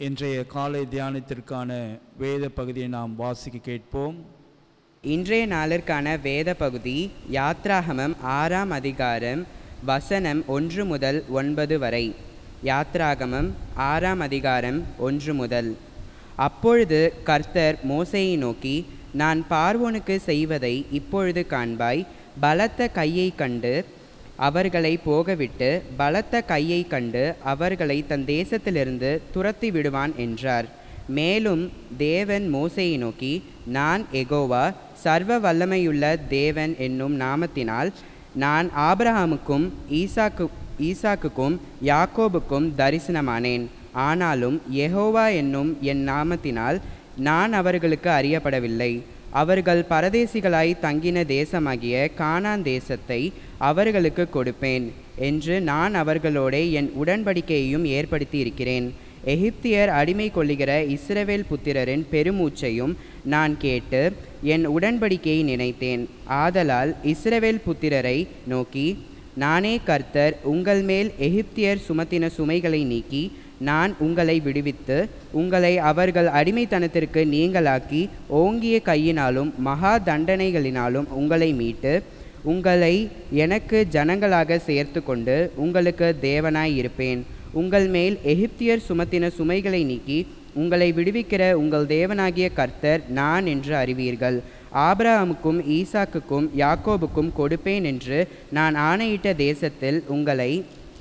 இன்றைய காலை தியானத்திற்கான வேத பகுதியை நாம் வாசிக்க கேட்போம் இன்றைய நாளிற்கான வேத பகுதி யாத்ராகமம் ஆறாம் அதிகாரம் வசனம் ஒன்று முதல் ஒன்பது வரை யாத்ராகமம் ஆறாம் அதிகாரம் ஒன்று முதல் அப்பொழுது கர்த்தர் மோசேயை நோக்கி நான் பார்வோனுக்கு செய்வதை இப்பொழுது காண்பாய் பலத்த கையை கண்டு அவர்களை போகவிட்டு பலத்த கையை கண்டு அவர்களை தன் தேசத்திலிருந்து துரத்தி விடுவான் என்றார் மேலும் தேவன் மோசேயை நோக்கி நான் எகோவா சர்வ வல்லமையுள்ள தேவன் என்னும் நாமத்தினால் நான் ஆபிரகாமுக்கும் ஈசாக்கு ஈசாக்குக்கும் யாக்கோபுக்கும் தரிசனமானேன் ஆனாலும் யெகோவா என்னும் என் நாமத்தினால் நான் அவர்களுக்கு அறியப்படவில்லை அவர்கள் பரதேசிகளாய் தங்கின தேசமாகிய கானான் தேசத்தை அவர்களுக்கு கொடுப்பேன் என்று நான் அவர்களோட என் உடன்படிக்கையையும் ஏற்படுத்தி இருக்கிறேன் எகிப்தியர் அடிமை கொள்ளுகிற இஸ்ரவேல் புத்திரரின் பெருமூச்சையும் நான் கேட்டு என் உடன்படிக்கையை நினைத்தேன் ஆதலால் இஸ்ரவேல் புத்திரரை நோக்கி நானே கர்த்தர் உங்கள் மேல் எகிப்தியர் சுமத்தின சுமைகளை நீக்கி நான் உங்களை விடுவித்து உங்களை அவர்கள் அடிமைத்தனத்திற்கு நீங்களாக்கி ஓங்கிய கையினாலும் மகா தண்டனைகளினாலும் உங்களை மீட்டு உங்களை எனக்கு ஜனங்களாக சேர்த்து கொண்டு உங்களுக்கு தேவனாய் இருப்பேன் உங்கள் மேல் எகிப்தியர் சுமத்தின சுமைகளை நீக்கி உங்களை விடுவிக்கிற உங்கள் தேவனாகிய கர்த்தர் நான் என்று அறிவீர்கள் ஆபிரகாமுக்கும் ஈசாக்குக்கும் யாக்கோபுக்கும் கொடுப்பேன் என்று நான் ஆணையிட்ட தேசத்தில் உங்களை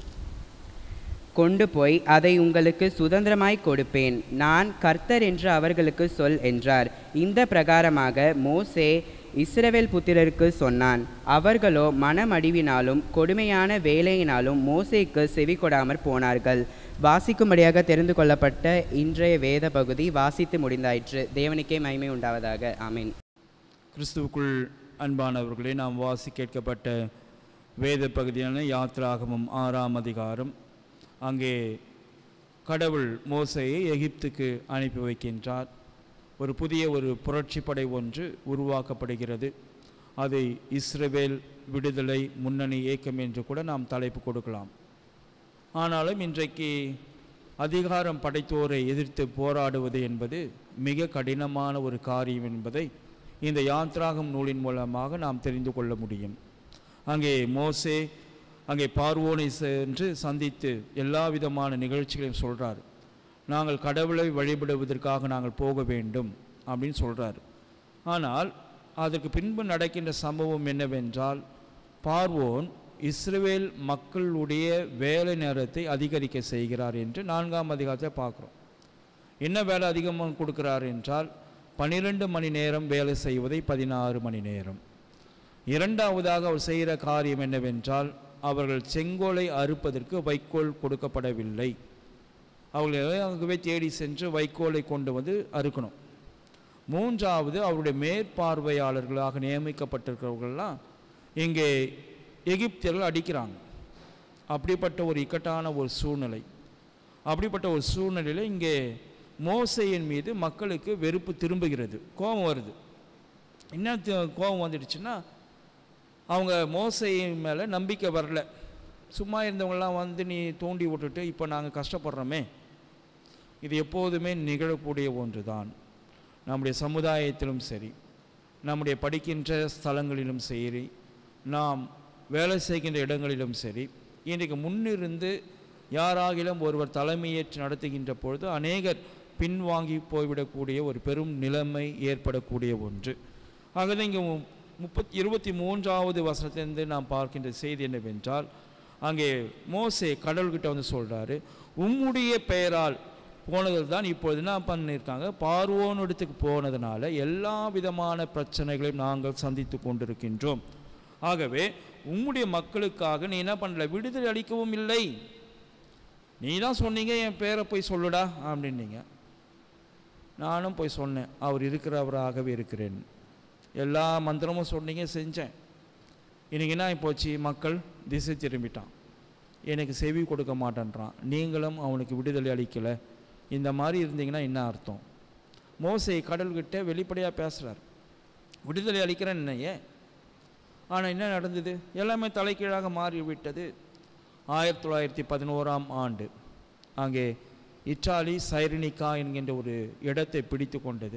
கொண்டு போய் அதை உங்களுக்கு சுதந்திரமாய் கொடுப்பேன் நான் கர்த்தர் என்று அவர்களுக்கு சொல் என்றார் இந்த பிரகாரமாக மோசே இஸ்ரவேல் புத்திரருக்கு சொன்னான் அவர்களோ மனமடிவினாலும் கொடுமையான வேலையினாலும் மோசேக்கு செவி கொடாமற் போனார்கள் வாசிக்கும்படியாக தெரிந்து கொள்ளப்பட்ட இன்றைய வேத பகுதி வாசித்து முடிந்தாயிற்று தேவனுக்கே மகிமை உண்டாவதாக ஆமீன் கிறிஸ்துவுக்குள் அன்பானவர்களே நாம் வாசி கேட்கப்பட்ட வேத பகுதியான யாத்ராகமம் ஆறாம் அதிகாரம் அங்கே கடவுள் மோசையை எகிப்துக்கு அனுப்பி வைக்கின்றார் ஒரு புதிய ஒரு புரட்சிப்படை ஒன்று உருவாக்கப்படுகிறது அதை இஸ்ரவேல் விடுதலை முன்னணி இயக்கம் என்று கூட நாம் தலைப்பு கொடுக்கலாம் ஆனாலும் இன்றைக்கு அதிகாரம் படைத்தோரை எதிர்த்து போராடுவது என்பது மிக கடினமான ஒரு காரியம் என்பதை இந்த யாத்ராகம் நூலின் மூலமாக நாம் தெரிந்து கொள்ள முடியும் அங்கே மோசே அங்கே பார்வோனை சென்று சந்தித்து எல்லா விதமான நிகழ்ச்சிகளையும் சொல்கிறார் நாங்கள் கடவுளை வழிபடுவதற்காக நாங்கள் போக வேண்டும் அப்படின்னு சொல்கிறார் ஆனால் அதற்கு பின்பு நடக்கின்ற சம்பவம் என்னவென்றால் பார்வோன் இஸ்ரவேல் மக்களுடைய வேலை நேரத்தை அதிகரிக்க செய்கிறார் என்று நான்காம் அதிகாரத்தை பார்க்குறோம் என்ன வேலை அதிகமாக கொடுக்கிறார் என்றால் பன்னிரெண்டு மணி நேரம் வேலை செய்வதை பதினாறு மணி நேரம் இரண்டாவதாக அவர் செய்கிற காரியம் என்னவென்றால் அவர்கள் செங்கோலை அறுப்பதற்கு வைக்கோல் கொடுக்கப்படவில்லை அவர்கள் அங்கவே தேடி சென்று வைக்கோலை கொண்டு வந்து அறுக்கணும் மூன்றாவது அவருடைய மேற்பார்வையாளர்களாக நியமிக்கப்பட்டிருக்கிறவர்கள்லாம் இங்கே எகிப்தியர்கள் அடிக்கிறாங்க அப்படிப்பட்ட ஒரு இக்கட்டான ஒரு சூழ்நிலை அப்படிப்பட்ட ஒரு சூழ்நிலையில் இங்கே மோசையின் மீது மக்களுக்கு வெறுப்பு திரும்புகிறது கோபம் வருது என்ன தி- கோபம் வந்துடுச்சுன்னா அவங்க மோசையின் மேலே நம்பிக்கை வரல சும்மா இருந்தவங்களாம் வந்து நீ தூண்டி விட்டுட்டு இப்போ நாங்கள் கஷ்டப்படுறோமே இது எப்போதுமே நிகழக்கூடிய ஒன்று தான் நம்முடைய சமுதாயத்திலும் சரி நம்முடைய படிக்கின்ற ஸ்தலங்களிலும் சரி நாம் வேலை செய்கின்ற இடங்களிலும் சரி இன்றைக்கு முன்னிருந்து யாராகிலும் ஒருவர் தலைமையேற்று நடத்துகின்ற பொழுது அநேகர் பின்வாங்கி போய்விடக்கூடிய ஒரு பெரும் நிலைமை ஏற்படக்கூடிய ஒன்று ஆகவே இங்கே முப்பத் இருபத்தி மூன்றாவது வசனத்திலிருந்து நாம் பார்க்கின்ற செய்தி என்னவென்றால் அங்கே மோசே கடவுள்கிட்ட வந்து சொல்கிறாரு உம்முடைய பெயரால் போனதில் தான் இப்பொழுது என்ன பண்ணியிருக்காங்க பார்வோனிடத்துக்கு போனதுனால எல்லா விதமான பிரச்சனைகளையும் நாங்கள் சந்தித்து கொண்டிருக்கின்றோம் ஆகவே உம்முடைய மக்களுக்காக நீ என்ன பண்ணல விடுதலை அளிக்கவும் இல்லை நீ தான் சொன்னீங்க என் பேரை போய் சொல்லுடா அப்படின்னீங்க நானும் போய் சொன்னேன் அவர் இருக்கிறவராகவே இருக்கிறேன் எல்லா மந்திரமும் சொன்னீங்க செஞ்சேன் இன்னைக்கு என்ன போச்சு மக்கள் திசை திரும்பிட்டான் எனக்கு செவி கொடுக்க மாட்டேன்றான் நீங்களும் அவனுக்கு விடுதலை அளிக்கலை இந்த மாதிரி இருந்தீங்கன்னா என்ன அர்த்தம் மோசை கடல்கிட்ட வெளிப்படையாக பேசுகிறார் விடுதலை அளிக்கிறேன் என்னையே ஆனால் என்ன நடந்தது எல்லாமே தலைகீழாக மாறிவிட்டது ஆயிரத்தி தொள்ளாயிரத்தி பதினோராம் ஆண்டு அங்கே இத்தாலி சைரனிகா என்கின்ற ஒரு இடத்தை பிடித்து கொண்டது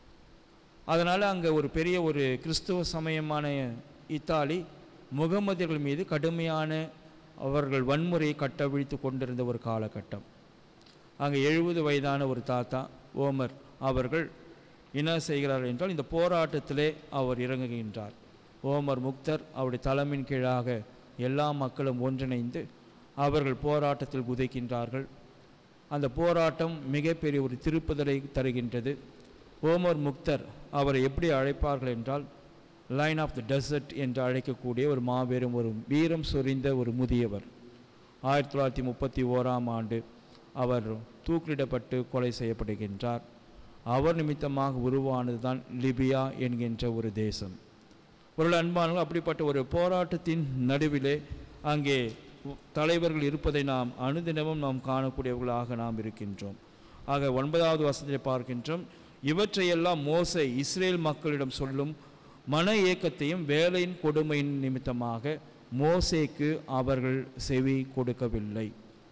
அதனால் அங்கே ஒரு பெரிய ஒரு கிறிஸ்துவ சமயமான இத்தாலி முகமதியர்கள் மீது கடுமையான அவர்கள் வன்முறையை கட்டவிழ்த்து கொண்டிருந்த ஒரு காலகட்டம் அங்கே எழுபது வயதான ஒரு தாத்தா ஓமர் அவர்கள் என்ன செய்கிறார் என்றால் இந்த போராட்டத்திலே அவர் இறங்குகின்றார் ஓமர் முக்தர் அவருடைய தலைமையின் கீழாக எல்லா மக்களும் ஒன்றிணைந்து அவர்கள் போராட்டத்தில் குதிக்கின்றார்கள் அந்த போராட்டம் மிகப்பெரிய ஒரு திருப்புதலை தருகின்றது ஓமர் முக்தர் அவரை எப்படி அழைப்பார்கள் என்றால் லைன் ஆஃப் த டெசர்ட் என்று அழைக்கக்கூடிய ஒரு மாபெரும் ஒரு வீரம் சொரிந்த ஒரு முதியவர் ஆயிரத்தி தொள்ளாயிரத்தி முப்பத்தி ஓராம் ஆண்டு அவர் தூக்கிலிடப்பட்டு கொலை செய்யப்படுகின்றார் அவர் நிமித்தமாக உருவானது தான் லிபியா என்கின்ற ஒரு தேசம் ஒரு அன்பானவர்கள் அப்படிப்பட்ட ஒரு போராட்டத்தின் நடுவிலே அங்கே தலைவர்கள் இருப்பதை நாம் அனுதினமும் நாம் காணக்கூடியவர்களாக நாம் இருக்கின்றோம் ஆக ஒன்பதாவது வசனத்தை பார்க்கின்றோம் இவற்றையெல்லாம் மோசை இஸ்ரேல் மக்களிடம் சொல்லும் மன ஏக்கத்தையும் வேலையின் கொடுமையின் நிமித்தமாக மோசேக்கு அவர்கள் செவி கொடுக்கவில்லை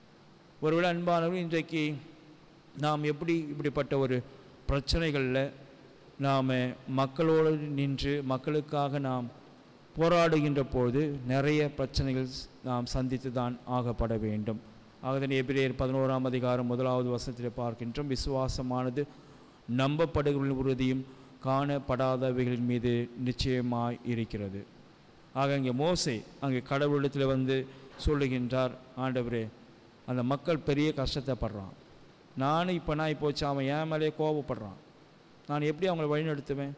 ஒருவேளை அன்பானவர்கள் இன்றைக்கு நாம் எப்படி இப்படிப்பட்ட ஒரு பிரச்சனைகளில் நாம் மக்களோடு நின்று மக்களுக்காக நாம் போராடுகின்ற போது நிறைய பிரச்சனைகள் நாம் சந்தித்து தான் ஆகப்பட வேண்டும் ஆகதன் எபிரேயர் பதினோராம் அதிகாரம் முதலாவது வசனத்தில் பார்க்கின்றோம் விசுவாசமானது நம்பப்படுகளின் உறுதியும் காணப்படாதவைகளின் மீது நிச்சயமாய் இருக்கிறது ஆக இங்கே மோசே அங்கே கடவுளிடத்தில் வந்து சொல்லுகின்றார் ஆண்டவரே அந்த மக்கள் பெரிய கஷ்டத்தை படுறான் நானும் இப்போ நான் போச்சு அவன் என் மேலே கோபப்படுறான் நான் எப்படி அவங்களை வழிநடத்துவேன்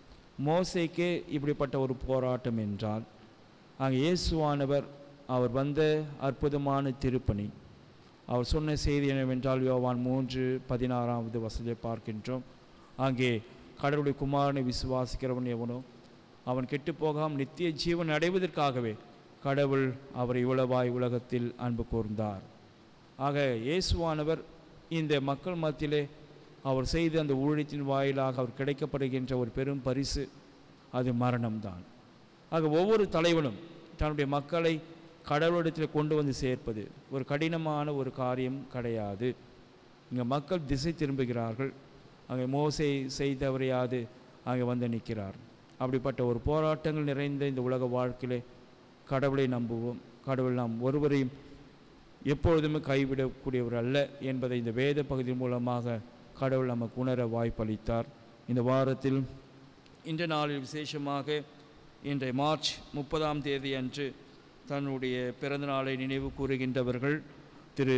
மோசைக்கே இப்படிப்பட்ட ஒரு போராட்டம் என்றால் அங்கே இயேசுவானவர் அவர் வந்த அற்புதமான திருப்பணி அவர் சொன்ன செய்தி என்னவென்றால் யோவான் மூன்று பதினாறாவது வசதியை பார்க்கின்றோம் அங்கே கடவுளுடைய குமாரனை விசுவாசிக்கிறவன் எவனோ அவன் கெட்டு போகாமல் நித்திய ஜீவன் அடைவதற்காகவே கடவுள் அவர் இவ்வளவாய் உலகத்தில் அன்பு கூர்ந்தார் ஆக இயேசுவானவர் இந்த மக்கள் மத்தியிலே அவர் செய்த அந்த ஊழியத்தின் வாயிலாக அவர் கிடைக்கப்படுகின்ற ஒரு பெரும் பரிசு அது மரணம்தான் ஆக ஒவ்வொரு தலைவனும் தன்னுடைய மக்களை கடவுளிடத்தில் கொண்டு வந்து சேர்ப்பது ஒரு கடினமான ஒரு காரியம் கிடையாது இங்கே மக்கள் திசை திரும்புகிறார்கள் அங்கே மோசை செய்தவரையாது அங்கே வந்து நிற்கிறார் அப்படிப்பட்ட ஒரு போராட்டங்கள் நிறைந்த இந்த உலக வாழ்க்கையிலே கடவுளை நம்புவோம் கடவுள் நாம் ஒருவரையும் எப்பொழுதுமே கைவிடக்கூடியவர் அல்ல என்பதை இந்த வேத பகுதியின் மூலமாக கடவுள் நமக்கு உணர வாய்ப்பளித்தார் இந்த வாரத்தில் இந்த நாளில் விசேஷமாக இன்றைய மார்ச் முப்பதாம் தேதி அன்று தன்னுடைய பிறந்த நாளை நினைவு கூறுகின்றவர்கள் திரு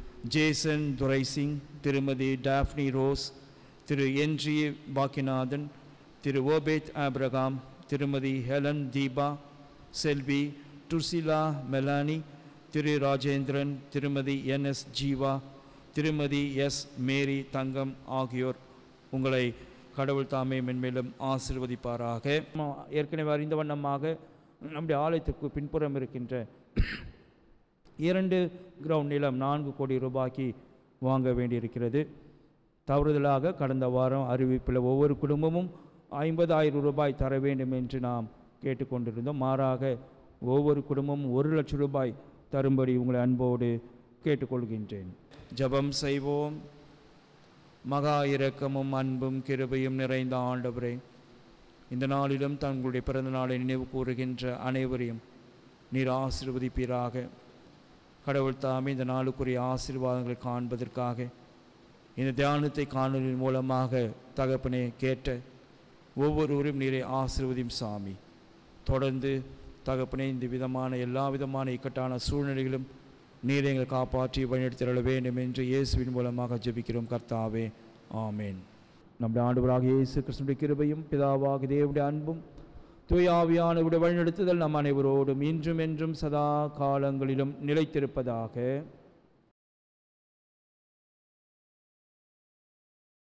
ஜேசன் துரைசிங் திருமதி டாஃப்னி ரோஸ் திரு என்ஜி பாக்கிநாதன் திரு ஓபேத் ஆப்ரகாம் திருமதி Helen Deepa Selvi Drusilla Melanie திரு ராஜேந்திரன் திருமதி என்எஸ் ஜீவா திருமதி எஸ் மேரி தங்கம் ஆகியோர் உங்களை கடவுள் தாமே மென்மேலும் ஆசிர்வதிப்பாராக நம்ம ஏற்கனவே அறிந்த வண்ணமாக நம்முடைய ஆலயத்துக்கு பின்புறம் இருக்கின்ற இரண்டு கிரவுண்ட் நிலம் நான்கு கோடி ரூபாய்க்கு வாங்க வேண்டியிருக்கிறது தவறுதலாக கடந்த வாரம் அறிவிப்பில் ஒவ்வொரு குடும்பமும் ஐம்பதாயிரம் ரூபாய் தர வேண்டும் என்று நாம் கேட்டுக்கொண்டிருந்தோம் மாறாக ஒவ்வொரு குடும்பமும் ஒரு லட்சம் ரூபாய் தரும்படி உங்களை அன்போடு கேட்டுக்கொள்கின்றேன் ஜெபம் செய்வோம் மகா இரக்கமும் அன்பும் கிருபையும் நிறைந்த ஆண்டவரே இந்த நாளிலும் தங்களுடைய பிறந்த நாளை நினைவு கூறுகின்ற அனைவரையும் நீர் ஆசீர்வதிப்பீராக கடவுள் தாமே இந்த நாளுக்குரிய ஆசீர்வாதங்களை காண்பதற்காக இந்த தியானத்தை காணொலியின் மூலமாக தகப்பனே கேட்ட ஒவ்வொருவரும் நீரை ஆசீர்வதியும் சாமி தொடர்ந்து தகப்பனே இந்த விதமான எல்லா விதமான இக்கட்டான சூழ்நிலைகளும் நீரை எங்களை காப்பாற்றி வழிநடத்திட வேண்டும் என்று இயேசுவின் மூலமாக ஜெபிக்கிறோம் கர்த்தாவே ஆமேன் நம்முடைய ஆண்டவராக இயேசு கிறிஸ்துடைய கிருபையும் பிதாவாக தேவனுடைய அன்பும் தூயாவியானவருடைய வழிநடத்துதல் நம் அனைவரோடும் இன்றும் என்றும் சதா காலங்களிலும் நிலைத்திருப்பதாக